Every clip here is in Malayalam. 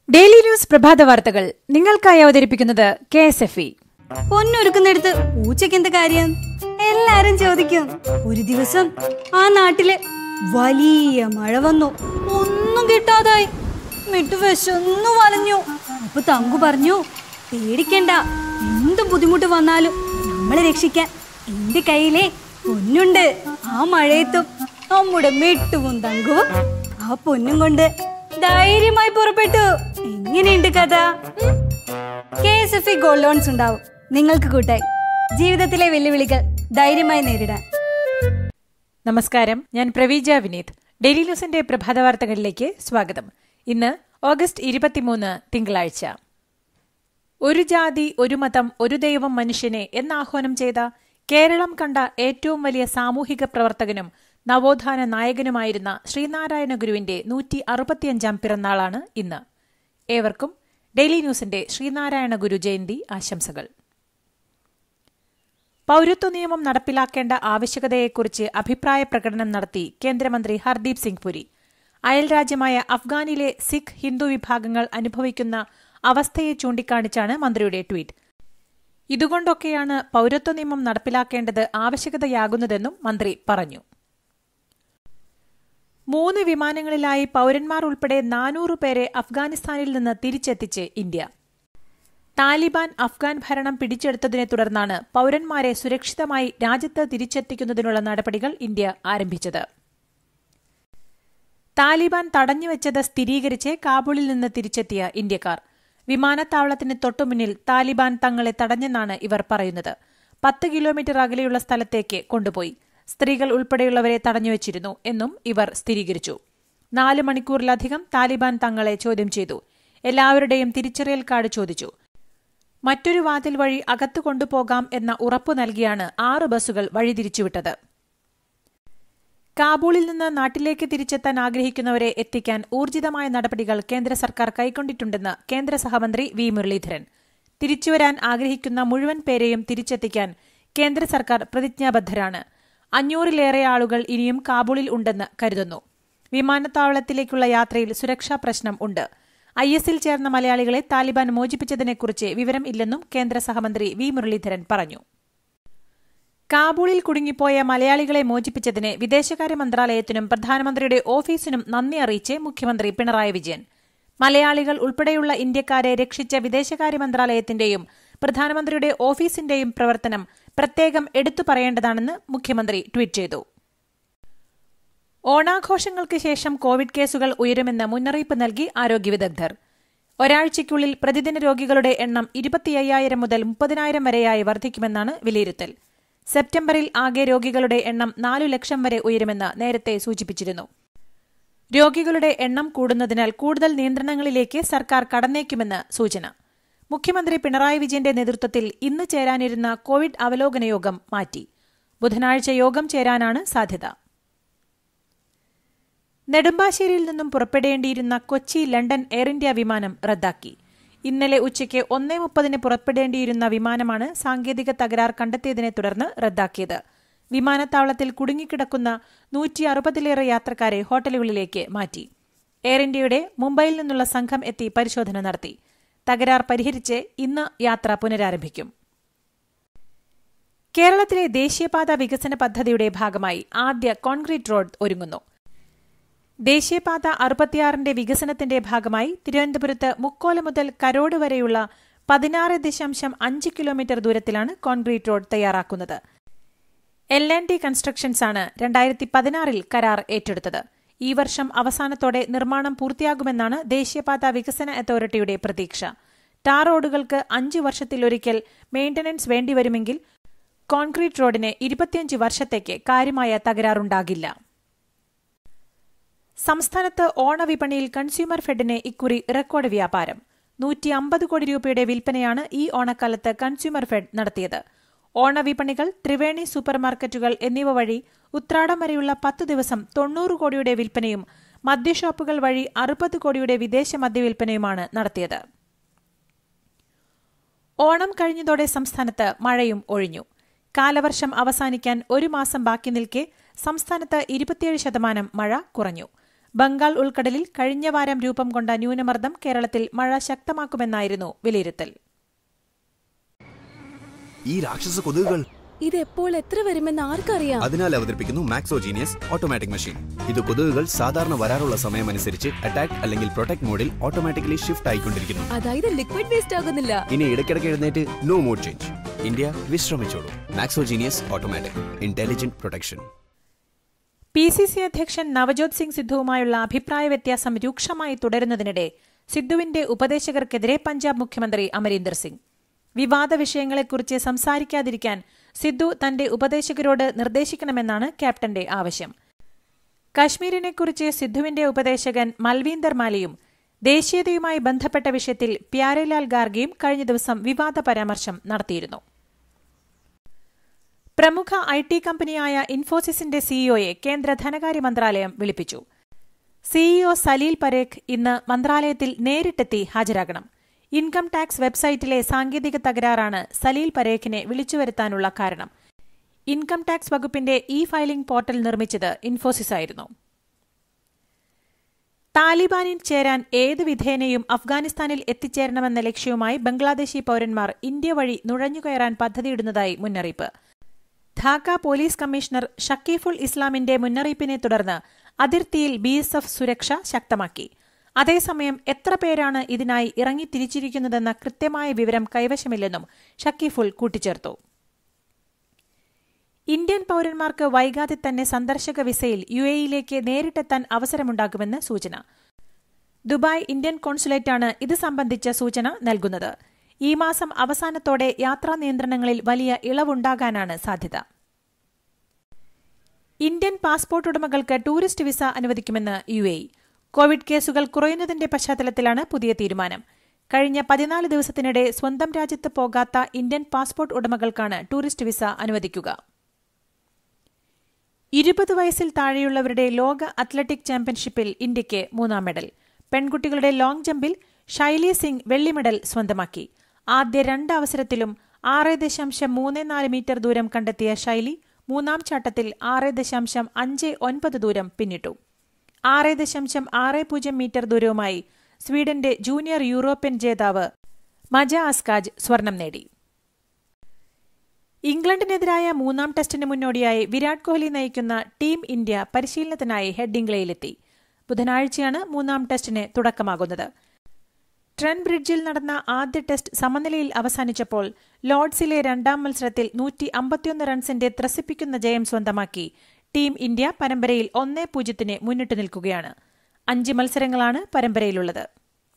ഡെയിലി ന്യൂസ് പ്രഭാത വാർത്തകൾ നിങ്ങൾക്കായി അവതരിപ്പിക്കുന്നത് കെ എസ് എഫ് ഇ പൊന്നൊരുക്കുന്നിടത്ത് പൂച്ചയ്ക്ക് എന്ത് കാര്യം എല്ലാരും ചോദിക്കും ഒരു ദിവസം ആ നാട്ടില് വലിയ മഴ വന്നു ഒന്നും കിട്ടാതായി മിട്ടു വിശന്നു വലഞ്ഞു അപ്പൊ തങ്കു പറഞ്ഞു പേടിക്കണ്ട എന്ത് ബുദ്ധിമുട്ട് വന്നാലും നമ്മളെ രക്ഷിക്കാൻ എന്റെ കയ്യിലെ പൊന്നുണ്ട് ആ മഴയത്തും നമ്മുടെ മിട്ടുവും തങ്കുവും ആ പൊന്നും കൊണ്ട് ധൈര്യമായി പുറപ്പെട്ടു എങ്ങനെയുണ്ട് കഥ K S F E gold loans ഉണ്ടാവും നിങ്ങൾക്ക് കൂട്ടായി ജീവിതത്തിലെ വെല്ലുവിളികൾ ധൈര്യമായി നേരിടാൻ നമസ്കാരം ഞാൻ പ്രവീജ വിനീത് ഡെയിലി ന്യൂസിന്റെ പ്രഭാത വാർത്തകളിലേക്ക് സ്വാഗതം ഇന്ന് ഓഗസ്റ്റ് ഇരുപത്തിമൂന്ന് തിങ്കളാഴ്ച ഒരു ജാതി ഒരു മതം ഒരു ദൈവം മനുഷ്യനെ എന്നാഹ്വാനം ചെയ്ത കേരളം കണ്ട ഏറ്റവും വലിയ സാമൂഹിക പ്രവർത്തകനും നവോത്ഥാന നായകനുമായിരുന്ന ശ്രീനാരായണ ഗുരുവിന്റെ നൂറ്റി അറുപത്തിയഞ്ചാം പിറന്നാളാണ് ഇന്ന് ഏവർക്കും ഡെയിലി ന്യൂസിന്റെ ശ്രീനാരായണ ഗുരു ജയന്തി ആശംസകൾ പൌരത്വ നിയമം നടപ്പിലാക്കേണ്ട ആവശ്യകതയെക്കുറിച്ച് അഭിപ്രായ പ്രകടനം നടത്തി കേന്ദ്രമന്ത്രി ഹർദീപ് സിംഗ് പുരി അയൽരാജ്യമായ അഫ്ഗാനിലെ സിഖ് ഹിന്ദു വിഭാഗങ്ങൾ അനുഭവിക്കുന്ന അവസ്ഥയെ ചൂണ്ടിക്കാണിച്ചാണ് മന്ത്രിയുടെ ട്വീറ്റ് ഇതുകൊണ്ടൊക്കെയാണ് പൌരത്വ നിയമം നടപ്പിലാക്കേണ്ടത് ആവശ്യകതയാകുന്നതെന്നും മന്ത്രി പറഞ്ഞു മൂന്ന് വിമാനങ്ങളിലായി പൌരന്മാർ ഉൾപ്പെടെ നാനൂറ് പേരെ അഫ്ഗാനിസ്ഥാനിൽ നിന്ന് തിരിച്ചെത്തിച്ച് ഇന്ത്യ താലിബാൻ അഫ്ഗാൻ ഭരണം പിടിച്ചെടുത്തതിനെ തുടർന്നാണ് പൌരന്മാരെ സുരക്ഷിതമായി രാജ്യത്ത് തിരിച്ചെത്തിക്കുന്നതിനുള്ള നടപടികൾ ഇന്ത്യ ആരംഭിച്ചത് താലിബാൻ തടഞ്ഞുവെച്ചത് സ്ഥിരീകരിച്ച് കാബൂളിൽ നിന്ന് തിരിച്ചെത്തിയ ഇന്ത്യക്കാർ വിമാനത്താവളത്തിന് തൊട്ടുമുന്നിൽ താലിബാൻ തങ്ങളെ തടഞ്ഞെന്നാണ് ഇവർ പറയുന്നത് പത്ത് കിലോമീറ്റർ അകലെയുള്ള സ്ഥലത്തേക്ക് കൊണ്ടുപോയി സ്ത്രീകൾ ഉൾപ്പെടെയുള്ളവരെ തടഞ്ഞുവച്ചിരുന്നു എന്നും ഇവർ സ്ഥിരീകരിച്ചു നാല് മണിക്കൂറിലധികം താലിബാൻ തങ്ങളെ ചോദ്യം ചെയ്തു എല്ലാവരുടെയും തിരിച്ചറിയൽ കാർഡ് ചോദിച്ചു മറ്റൊരു വാതിൽ വഴി അകത്തു കൊണ്ടുപോകാം എന്ന ഉറപ്പു നൽകിയാണ് ആറ് ബസ്സുകൾ വഴിതിരിച്ചുവിട്ടത് കാബൂളിൽ നിന്ന് നാട്ടിലേക്ക് തിരിച്ചെത്താൻ ആഗ്രഹിക്കുന്നവരെ എത്തിക്കാൻ ഊർജിതമായ നടപടികൾ കേന്ദ്ര സർക്കാർ കൈക്കൊണ്ടിട്ടുണ്ടെന്ന് കേന്ദ്ര സഹമന്ത്രി വി മുരളീധരൻ തിരിച്ചുവരാൻ ആഗ്രഹിക്കുന്ന മുഴുവൻ പേരെയും തിരിച്ചെത്തിക്കാൻ കേന്ദ്ര സർക്കാർ പ്രതിജ്ഞാബദ്ധരാണ് അഞ്ഞൂറിലേറെ ആളുകൾ ഇനിയും കാബൂളിൽ ഉണ്ടെന്ന് കരുതുന്നു വിമാനത്താവളത്തിലേക്കുള്ള യാത്രയിൽ സുരക്ഷാ പ്രശ്നം ഉണ്ട് ഐ എസിൽ ചേർന്ന മലയാളികളെ താലിബാൻ മോചിപ്പിച്ചതിനെക്കുറിച്ച് വിവരം ഇല്ലെന്നും കേന്ദ്ര സഹമന്ത്രി വി മുരളീധരൻ പറഞ്ഞു കാബൂളിൽ കുടുങ്ങിപ്പോയ മലയാളികളെ മോചിപ്പിച്ചതിന് വിദേശകാര്യ മന്ത്രാലയത്തിനും പ്രധാനമന്ത്രിയുടെ ഓഫീസിനും നന്ദി അറിയിച്ച് മുഖ്യമന്ത്രി പിണറായി വിജയൻ മലയാളികൾ ഉൾപ്പെടെയുള്ള ഇന്ത്യക്കാരെ രക്ഷിച്ച വിദേശകാര്യ മന്ത്രാലയത്തിന്റെയും പ്രധാനമന്ത്രിയുടെ ഓഫീസിന്റെയും പ്രവർത്തനം പ്രത്യേകം എടുത്തു പറയേണ്ടതാണെന്ന് മുഖ്യമന്ത്രി ട്വീറ്റ് ചെയ്തു ഓണാഘോഷങ്ങൾക്ക് ശേഷം കോവിഡ് കേസുകൾ ഉയരുമെന്ന് മുന്നറിയിപ്പ് നൽകി ആരോഗ്യ വിദഗ്ധർ ഒരാഴ്ചയ്ക്കുള്ളിൽ പ്രതിദിന രോഗികളുടെ എണ്ണം ഇരുപത്തിയ്യായിരം മുതൽ മുപ്പതിനായിരം വരെയായി വർദ്ധിക്കുമെന്നാണ് വിലയിരുത്തൽ സെപ്റ്റംബറിൽ ആകെ രോഗികളുടെ എണ്ണം നാലു ലക്ഷം വരെ ഉയരുമെന്ന് നേരത്തെ സൂചിപ്പിച്ചിരുന്നു രോഗികളുടെ എണ്ണം കൂടുന്നതിനാൽ കൂടുതൽ നിയന്ത്രണങ്ങളിലേക്ക് സർക്കാർ കടന്നേക്കുമെന്ന് സൂചന മുഖ്യമന്ത്രി പിണറായി വിജയന്റെ നേതൃത്വത്തിൽ ഇന്ന് ചേരാനിരുന്ന കോവിഡ് അവലോകന യോഗം മാറ്റി ബുധനാഴ്ച യോഗം ചേരാനാണ് സാധ്യത നെടുമ്പാശ്ശേരിയിൽ നിന്നും പുറപ്പെടേണ്ടിയിരുന്ന കൊച്ചി ലണ്ടൻ എയർ ഇന്ത്യ വിമാനം റദ്ദാക്കി ഇന്നലെ ഉച്ചയ്ക്ക് ഒന്നേ മുപ്പതിന് പുറപ്പെടേണ്ടിയിരുന്ന വിമാനമാണ് സാങ്കേതിക തകരാർ കണ്ടെത്തിയതിനെ തുടർന്ന് റദ്ദാക്കിയത് വിമാനത്താവളത്തിൽ കുടുങ്ങിക്കിടക്കുന്ന നൂറ്റി അറുപതിലേറെ യാത്രക്കാരെ ഹോട്ടലുകളിലേക്ക് മാറ്റി എയർ ഇന്ത്യയുടെ മുംബൈയിൽ നിന്നുള്ള സംഘം എത്തി പരിശോധന നടത്തി തകരാർ പരിഹരിച്ച് ഇന്ന് യാത്ര പുനരാരംഭിക്കും കേരളത്തിലെ ദേശീയപാത വികസന പദ്ധതിയുടെ ഭാഗമായി ആദ്യ കോൺക്രീറ്റ് റോഡ് ഒരുങ്ങുന്നു ദേശീയപാത അറുപത്തിയാറിന്റെ വികസനത്തിന്റെ ഭാഗമായി തിരുവനന്തപുരത്ത് മുക്കോല മുതൽ കരോട് വരെയുള്ള പതിനാറ് ദശാംശം അഞ്ച് കിലോമീറ്റർ ദൂരത്തിലാണ് കോൺക്രീറ്റ് റോഡ് തയ്യാറാക്കുന്നത് എൽ ആൻഡ് ടി കൺസ്ട്രക്ഷൻസാണ് രണ്ടായിരത്തി പതിനാറിൽ കരാർ ഏറ്റെടുത്തത് ഈ വർഷം അവസാനത്തോടെ നിർമ്മാണം പൂർത്തിയാകുമെന്നാണ് ദേശീയപാത വികസന അതോറിറ്റിയുടെ പ്രതീക്ഷ ടാർ റോഡുകൾക്ക് അഞ്ച് വർഷത്തിലൊരിക്കൽ മെയിന്റനൻസ് വേണ്ടിവരുമെങ്കിൽ കോൺക്രീറ്റ് റോഡിന് ഇരുപത്തിയഞ്ച് വർഷത്തേക്ക് കാര്യമായ തകരാറുണ്ടാകില്ല സംസ്ഥാനത്ത് ഓണവിപണിയിൽ കൺസ്യൂമർ ഫെഡിന് ഇക്കുറി റെക്കോർഡ് വ്യാപാരം നൂറ്റി അമ്പത് കോടി രൂപയുടെ വിൽപ്പനയാണ് ഈ ഓണക്കാലത്ത് കൺസ്യൂമർ ഫെഡ് നടത്തിയത് ഓണവിപണികൾ ത്രിവേണി സൂപ്പർമാർക്കറ്റുകൾ എന്നിവ വഴി ഉത്രാടം വരെയുള്ള പത്ത് ദിവസം തൊണ്ണൂറ് കോടിയുടെ വിൽപ്പനയും മദ്യഷോപ്പുകൾ വഴി അറുപത് കോടിയുടെ വിദേശ മദ്യവിൽപ്പനയുമാണ് നടത്തിയത് ഓണം കഴിഞ്ഞതോടെ സംസ്ഥാനത്ത് മഴയും ഒഴിഞ്ഞു കാലവർഷം അവസാനിക്കാൻ ഒരു മാസം ബാക്കി നിൽക്കെ സംസ്ഥാനത്ത് ഇരുപത്തിയേഴ് ശതമാനം മഴ കുറഞ്ഞു ബംഗാൾ ഉൾക്കടലിൽ കഴിഞ്ഞ വാരം രൂപം കൊണ്ട ന്യൂനമർദ്ദം കേരളത്തിൽ മഴ ശക്തമാക്കുമെന്നായിരുന്നു വിലയിരുത്തൽ ഈ രാക്ഷസ കൊതുകുകൾ ഇത് എപ്പോൾ എത്ര വരുമെന്ന് ആർക്കറിയാം അതിനാൽ അവതരിപ്പിക്കുന്നു മാക്സോജീനിയസ് ഓട്ടോമാറ്റിക് മെഷീൻ ഇത് കൊതുകുകൾ സാധാരണ വരാറുള്ള സമയമനുസരിച്ച് അറ്റാക്ക് അല്ലെങ്കിൽ പ്രൊട്ടക്ട് മോഡിൽ ഓട്ടോമാറ്റിക്കലി ഷിഫ്റ്റ് ആയിക്കൊണ്ടിരിക്കുന്നു അതായത് ലിക്വിഡ് വേസ്റ്റ് ആകുന്നില്ല ഇനി ഇടയ്ക്കിടയ്ക്ക് എഴുന്നേറ്റ് നോ മോഡ് ചേഞ്ച് ഇന്ത്യ വിശ്രമിച്ചോളൂ Maxo Genius automatic intelligent protection P C C അധ്യക്ഷൻ നവജോത് സിംഗ് സിദ്ധുവുമായുള്ള അഭിപ്രായ വ്യത്യാസം രൂക്ഷമായി തുടരുന്നതിനിടെ സിദ്ധുവിന്റെ ഉപദേശകർക്കെതിരെ പഞ്ചാബ് മുഖ്യമന്ത്രി അമരീന്ദർ സിംഗ് വിവാദ വിഷയങ്ങളെക്കുറിച്ച് സംസാരിക്കാതിരിക്കാൻ സിദ്ധു തന്റെ ഉപദേശകരോട് നിർദ്ദേശിക്കണമെന്നാണ് ക്യാപ്റ്റന്റെ ആവശ്യം കശ്മീരിനെക്കുറിച്ച് സിദ്ധുവിന്റെ ഉപദേശകൻ മൽവീന്ദർ മാലിയും ദേശീയതയുമായി ബന്ധപ്പെട്ട വിഷയത്തിൽ പ്യാരേലാൽ ഗാർഗിയും കഴിഞ്ഞ ദിവസം വിവാദ പരാമർശം നടത്തിയിരുന്നു പ്രമുഖ ഐ ടി കമ്പനിയായ ഇൻഫോസിസിന്റെ സിഇഒയെ കേന്ദ്ര ധനകാര്യ മന്ത്രാലയം വിളിപ്പിച്ചു സിഇഒ സലീൽ പരേഖ് ഇന്ന് മന്ത്രാലയത്തിൽ നേരിട്ടെത്തി ഹാജരാകണം ഇൻകം ടാക്സ് വെബ്സൈറ്റിലെ സാങ്കേതിക തകരാറാണ് സലീൽ പരേഖിനെ വിളിച്ചുവരുത്താനുള്ള കാരണം ഇൻകം ടാക്സ് വകുപ്പിന്റെ ഇ ഫയലിംഗ് പോർട്ടൽ നിർമ്മിച്ചത് ഇൻഫോസിസ് ആയിരുന്നു താലിബാനിൽ ചേരാൻ ഏത് വിധേനയും അഫ്ഗാനിസ്ഥാനിൽ എത്തിച്ചേരണമെന്ന ലക്ഷ്യവുമായി ബംഗ്ലാദേശി പൌരന്മാർ ഇന്ത്യ വഴി നുഴഞ്ഞുകയറാൻ പദ്ധതിയിടുന്നതായി മുന്നറിയിപ്പ് ധാക്ക പോലീസ് കമ്മീഷണർ ഷക്കീഫുൾ ഇസ്ലാമിന്റെ മുന്നറിയിപ്പിനെ തുടർന്ന് അതിർത്തിയിൽ ബിഎസ്എഫ് സുരക്ഷ ശക്തമാക്കി അതേസമയം എത്ര പേരാണ് ഇതിനായി ഇറങ്ങിത്തിരിച്ചിരിക്കുന്നതെന്ന കൃത്യമായ വിവരം കൈവശമില്ലെന്നും ഷക്കീഫുൾ കൂട്ടിച്ചേർത്തു ഇന്ത്യൻ പൌരന്മാർക്ക് വൈകാതെ തന്നെ സന്ദർശക വിസയിൽ യു എയിലേക്ക് നേരിട്ടെത്താൻ അവസരമുണ്ടാകുമെന്ന് സൂചന ദുബായ് ഇന്ത്യൻ കോൺസുലേറ്റാണ് ഇത് സംബന്ധിച്ച സൂചന നൽകുന്നത് ഈ മാസം അവസാനത്തോടെ യാത്രാ നിയന്ത്രണങ്ങളിൽ വലിയ ഇളവുണ്ടാകാനാണ് സാധ്യത ഇന്ത്യൻ പാസ്പോർട്ട് ഉടമകൾക്ക് ടൂറിസ്റ്റ് വിസ അനുവദിക്കുമെന്ന് യു എ കോവിഡ് കേസുകൾ കുറയുന്നതിന്റെ പശ്ചാത്തലത്തിലാണ് പുതിയ തീരുമാനം കഴിഞ്ഞ പതിനാല് ദിവസത്തിനിടെ സ്വന്തം രാജ്യത്ത് പോകാത്ത ഇന്ത്യൻ പാസ്പോർട്ട് ഉടമകൾക്കാണ് ടൂറിസ്റ്റ് വിസ അനുവദിക്കുക ഇരുപത് വയസ്സിൽ താഴെയുള്ളവരുടെ ലോക അത്ലറ്റിക് ചാമ്പ്യൻഷിപ്പിൽ ഇന്ത്യയ്ക്ക് മൂന്നാം മെഡൽ പെൺകുട്ടികളുടെ ലോങ് ജമ്പിൽ ഷൈലി സിംഗ് വെള്ളി മെഡൽ സ്വന്തമാക്കി ആദ്യ രണ്ട് അവസരത്തിലും ആറ് ദശാംശം മൂന്ന് നാല് മീറ്റർ ദൂരം കണ്ടെത്തിയ ശൈലി മൂന്നാം ചാട്ടത്തിൽ ആറ് ദശാംശം അഞ്ച് ഒൻപത് ദൂരം പിന്നിട്ടു ആറ് ദശാംശം ആറ് പൂജ്യം മീറ്റർ ദൂരവുമായി സ്വീഡന്റെ ജൂനിയർ യൂറോപ്യൻ ജേതാവ് മജ അസ്കാജ് സ്വർണം നേടി ഇംഗ്ലണ്ടിനെതിരായ മൂന്നാം ടെസ്റ്റിന് മുന്നോടിയായി വിരാട് കോഹ്ലി നയിക്കുന്ന ടീം ഇന്ത്യ പരിശീലനത്തിനായി ഹെഡിംഗ്ലയിലെത്തി ബുധനാഴ്ചയാണ് മൂന്നാം ടെസ്റ്റിന് തുടക്കമാകുന്നത് ട്രെൻ ബ്രിഡ്ജിൽ നടന്ന ആദ്യ ടെസ്റ്റ് സമനിലയിൽ അവസാനിച്ചപ്പോൾ ലോർഡ്സിലെ രണ്ടാം മത്സരത്തിൽ നൂറ്റി അമ്പത്തിയൊന്ന് റൺസിന്റെ ത്രസിപ്പിക്കുന്ന ജയം സ്വന്തമാക്കി ടീം ഇന്ത്യ പരമ്പരയിൽ ഒന്നേ പൂജ്യത്തിന് മുന്നിട്ട് നിൽക്കുകയാണ് അഞ്ച് മത്സരങ്ങളാണ് പരമ്പരയിലുള്ളത്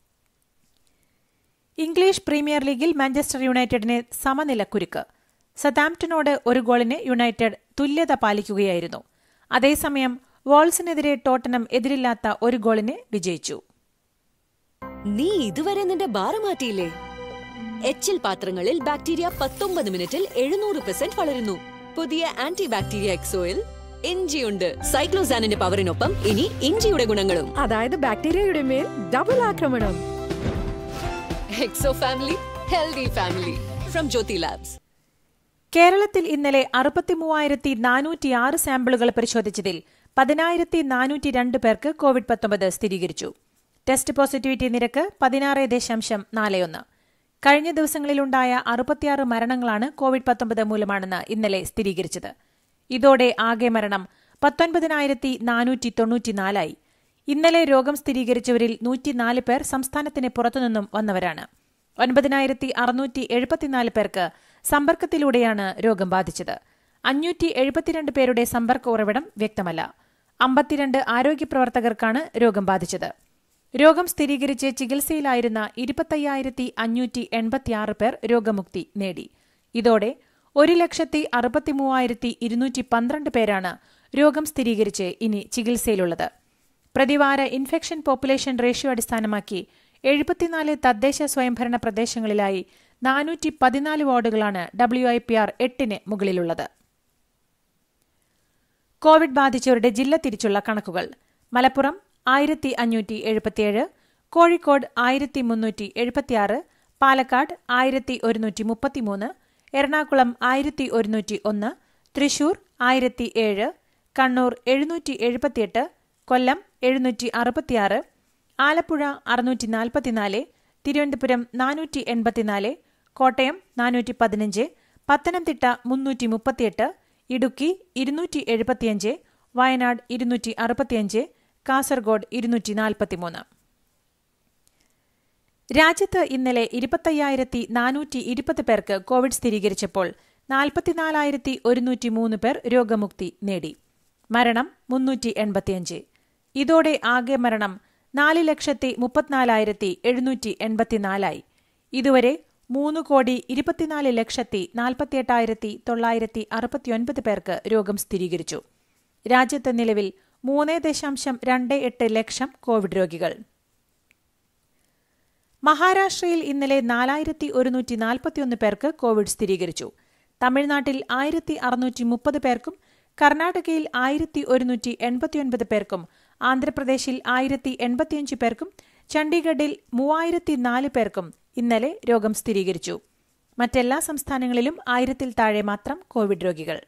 ഇംഗ്ലീഷ് പ്രീമിയർ ലീഗിൽ മാഞ്ചസ്റ്റർ യുണൈറ്റഡിന് സമനില കുരുക്ക് സതാംപ്ടനോട് ഒരു ഗോളിന് യുണൈറ്റഡ് തുല്യത പാലിക്കുകയായിരുന്നു അതേസമയം വോൾസിനെതിരെ ടോട്ടനം എതിരില്ലാത്ത ഒരു ഗോളിന് വിജയിച്ചു നീ ഇതുവരെ നിന്റെ ബാറ് മാറ്റിയില്ലേ എച്ചിൽ പാത്രങ്ങളിൽ ബാക്ടീരിയ പത്തൊമ്പത് മിനിറ്റിൽ എഴുന്നൂറ് പെർസെന്റ് വളരുന്നു പുതിയ ആന്റി ബാക്ടീരിയ എക്സോയിൽ ഇഞ്ചിയുണ്ട് സൈക്ലോസാനിന്റെ പവറിനൊപ്പം ഇനി ഇഞ്ചിയുടെ ഗുണങ്ങളും അതായത് ബാക്ടീരിയയുടെ മേൽ ഡബിൾ ആക്രമണം Exo family healthy family from Jyothy labs കേരളത്തിൽ ഇന്നലെ അറുപത്തിമൂവായിരത്തി നാനൂറ്റിയാറ് സാമ്പിളുകൾ പരിശോധിച്ചതിൽ പതിനായിരത്തി നാനൂറ്റി രണ്ട് പേർക്ക് കോവിഡ് പത്തൊമ്പത് സ്ഥിരീകരിച്ചു ടെസ്റ്റ് പോസിറ്റിവിറ്റി നിരക്ക് പതിനാറ് ദശാംശം നാല് ഒന്ന് കഴിഞ്ഞ ദിവസങ്ങളിലുണ്ടായ അറുപത്തിയാറ് മരണങ്ങളാണ് കോവിഡ് പത്തൊമ്പത് മൂലമാണെന്ന് ഇന്നലെ സ്ഥിരീകരിച്ചത് ഇതോടെ ആകെ മരണം പത്തൊൻപതിനായിരത്തി നാനൂറ്റി തൊണ്ണൂറ്റിനാലായി ഇന്നലെ രോഗം സ്ഥിരീകരിച്ചവരിൽ നൂറ്റിനാല് പേർ സംസ്ഥാനത്തിന് പുറത്തുനിന്നും വന്നവരാണ് ഒൻപതിനായിരത്തി അറുന്നൂറ്റി എഴുപത്തിനാല് പേർക്ക് സമ്പർക്കത്തിലൂടെയാണ് രോഗം ബാധിച്ചത് അഞ്ഞൂറ്റി എഴുപത്തിരണ്ട് പേരുടെ സമ്പർക്ക ഉറവിടം വ്യക്തമല്ല അമ്പത്തിരണ്ട് ആരോഗ്യപ്രവർത്തകർക്കാണ് രോഗം ബാധിച്ചത് രോഗം സ്ഥിരീകരിച്ച് ചികിത്സയിലായിരുന്ന ഇരുപത്തയ്യായിരത്തി അഞ്ഞൂറ്റി എൺപത്തിയാറ് പേർ രോഗമുക്തി നേടി ഇതോടെ ഒരു ലക്ഷത്തി അറുപത്തിമൂവായിരത്തി ഇരുന്നൂറ്റി പന്ത്രണ്ട് പേരാണ് രോഗം സ്ഥിരീകരിച്ച് ഇനി ചികിത്സയിലുള്ളത് പ്രതിവാര ഇൻഫെക്ഷൻ പോപ്പുലേഷൻ റേഷ്യോ അടിസ്ഥാനമാക്കി എഴുപത്തിനാല് തദ്ദേശ സ്വയംഭരണ പ്രദേശങ്ങളിലായി നാനൂറ്റി പതിനാല് വാർഡുകളാണ് ഡബ്ല്യു ഐ പി ആർ എട്ടിന് മുകളിലുള്ളത് കോവിഡ് ബാധിച്ചവരുടെ ജില്ല തിരിച്ചുള്ള കണക്കുകൾ മലപ്പുറം ആയിരത്തി അഞ്ഞൂറ്റി എഴുപത്തിയേഴ് കോഴിക്കോട് ആയിരത്തി മുന്നൂറ്റി എഴുപത്തിയാറ് പാലക്കാട് ആയിരത്തി ഒരുന്നൂറ്റി മുപ്പത്തിമൂന്ന് എറണാകുളം ആയിരത്തി ഒരുന്നൂറ്റി ഒന്ന് തൃശൂർ ആയിരത്തി ഏഴ് കണ്ണൂർ എഴുന്നൂറ്റി എഴുപത്തിയെട്ട് കൊല്ലം എഴുന്നൂറ്റി അറുപത്തിയാറ് ആലപ്പുഴ അറുന്നൂറ്റി നാൽപ്പത്തിനാല് തിരുവനന്തപുരം നാനൂറ്റി എൺപത്തിനാല് കോട്ടയം നാനൂറ്റി പതിനഞ്ച് പത്തനംതിട്ട മുന്നൂറ്റി മുപ്പത്തിയെട്ട് ഇടുക്കി ഇരുന്നൂറ്റി എഴുപത്തിയഞ്ച് വയനാട് ഇരുന്നൂറ്റി അറുപത്തിയഞ്ച് കാസർഗോഡ് ഇരുന്നൂറ്റി നാൽപ്പത്തിമൂന്ന് രാജ്യത്ത് ഇന്നലെ ഇരുപത്തയ്യായിരത്തി നാനൂറ്റി ഇരുപത് പേർക്ക് കോവിഡ് സ്ഥിരീകരിച്ചപ്പോൾ നാൽപ്പത്തിനാലായിരത്തി ഒരുന്നൂറ്റി മൂന്ന് പേർ രോഗമുക്തി നേടി മരണം മുന്നൂറ്റി എൺപത്തിയഞ്ച് ഇതോടെ ആകെ മരണം നാല് ലക്ഷത്തി മുപ്പത്തിനാലായിരത്തി എഴുന്നൂറ്റി എൺപത്തിനാലായി ഇതുവരെ മൂന്ന് കോടി ഇരുപത്തിനാല് ലക്ഷത്തി നാൽപ്പത്തിയെട്ടായിരത്തി തൊള്ളായിരത്തി അറുപത്തിയൊൻപത് പേർക്ക് രോഗം സ്ഥിരീകരിച്ചു രാജ്യത്ത് നിലവിൽ മൂന്ന് ദശാംശം രണ്ട് എട്ട് ലക്ഷം കോവിഡ് രോഗികൾ മഹാരാഷ്ട്രയിൽ ഇന്നലെ നാലായിരത്തി ഒരുന്നൂറ്റി നാൽപ്പത്തിയൊന്ന് പേർക്ക് കോവിഡ് സ്ഥിരീകരിച്ചു തമിഴ്നാട്ടിൽ ആയിരത്തി അറുന്നൂറ്റി മുപ്പത് പേർക്കും കർണാടകയിൽ ആയിരത്തി ഒരുന്നൂറ്റി എൺപത്തിയൊൻപത് പേർക്കും ആന്ധ്രാപ്രദേശിൽ ആയിരത്തി എൺപത്തിയഞ്ച് പേർക്കും ചണ്ഡീഗഡിൽ മൂവായിരത്തി നാല് പേർക്കും ഇന്നലെ രോഗം സ്ഥിരീകരിച്ചു മറ്റെല്ലാ സംസ്ഥാനങ്ങളിലും ആയിരത്തിൽ താഴെ മാത്രം കോവിഡ് രോഗികൾ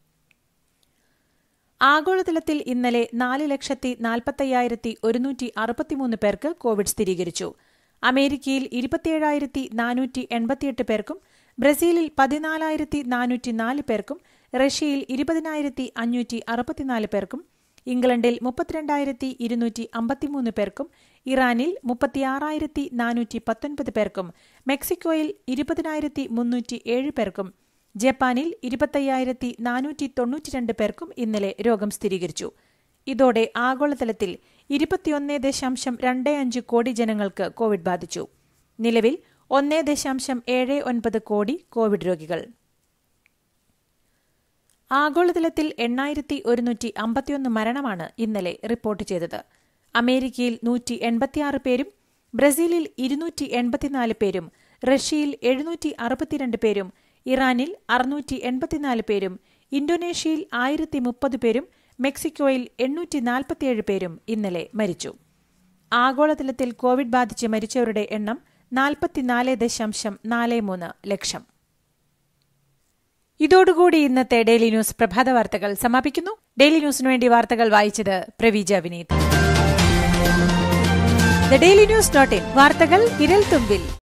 ആഗോളതലത്തിൽ ഇന്നലെ നാല് ലക്ഷത്തി നാൽപ്പത്തയ്യായിരത്തി ഒരുന്നൂറ്റി അറുപത്തിമൂന്ന് പേർക്ക് കോവിഡ് സ്ഥിരീകരിച്ചു അമേരിക്കയിൽ ഇരുപത്തിയേഴായിരത്തി നാനൂറ്റി എൺപത്തിയെട്ട് പേർക്കും ബ്രസീലിൽ പതിനാലായിരത്തി നാനൂറ്റി നാല് പേർക്കും റഷ്യയിൽ ഇരുപതിനായിരത്തി അഞ്ഞൂറ്റി അറുപത്തിനാല് പേർക്കും ഇംഗ്ലണ്ടിൽ മുപ്പത്തിരണ്ടായിരത്തി ഇരുന്നൂറ്റി അമ്പത്തിമൂന്ന് പേർക്കും ഇറാനിൽ മുപ്പത്തിയാറായിരത്തി നാനൂറ്റി പത്തൊൻപത് പേർക്കും മെക്സിക്കോയിൽ ഇരുപതിനായിരത്തി മുന്നൂറ്റി ഏഴ് പേർക്കും ജപ്പാനിൽ ഇരുപത്തയ്യായിരത്തി നാനൂറ്റി തൊണ്ണൂറ്റിരണ്ട് പേർക്കും ഇന്നലെ രോഗം സ്ഥിരീകരിച്ചു ഇതോടെ ആഗോളതലത്തിൽ ഇരുപത്തിയൊന്ന് ദശാംശം രണ്ട് അഞ്ച് കോടി ജനങ്ങൾക്ക് കോവിഡ് ബാധിച്ചു നിലവിൽ ഒന്ന് ദശാംശം ഏഴ് ഒൻപത് കോടി കോവിഡ് രോഗികൾ ആഗോളതലത്തിൽ എണ്ണായിരത്തി ഒരുന്നൂറ്റി അമ്പത്തിയൊന്ന് മരണമാണ് ഇന്നലെ റിപ്പോർട്ട് ചെയ്തത് അമേരിക്കയിൽ നൂറ്റി എൺപത്തിയാറ് പേരും ബ്രസീലിൽ ഇരുന്നൂറ്റി എൺപത്തിനാല് പേരും റഷ്യയിൽ എഴുന്നൂറ്റി അറുപത്തിരണ്ട് പേരും ഇറാനിൽ അറുന്നൂറ്റി എൺപത്തിനാല് പേരും ഇന്തോനേഷ്യയിൽ ആയിരത്തി മുപ്പത് പേരും മെക്സിക്കോയിൽ എണ്ണൂറ്റി നാൽപ്പത്തിയേഴ് പേരും ഇന്നലെ മരിച്ചു ആഗോളതലത്തിൽ കോവിഡ് ബാധിച്ച് മരിച്ചവരുടെ എണ്ണം നാൽപ്പത്തിനാല് ദശാംശം നാല് മൂന്ന് ലക്ഷം ഇതോടുകൂടി ഇന്നത്തെ ഡെയിലി ന്യൂസ് പ്രഭാത വാർത്തകൾ സമാപിക്കുന്നു ഡെയിലി ന്യൂസിനു വേണ്ടി വാർത്തകൾ വായിച്ചത് Praveeja Vineeth the daily news dot in വാർത്തകൾ വിരൽ തുമ്പിൽ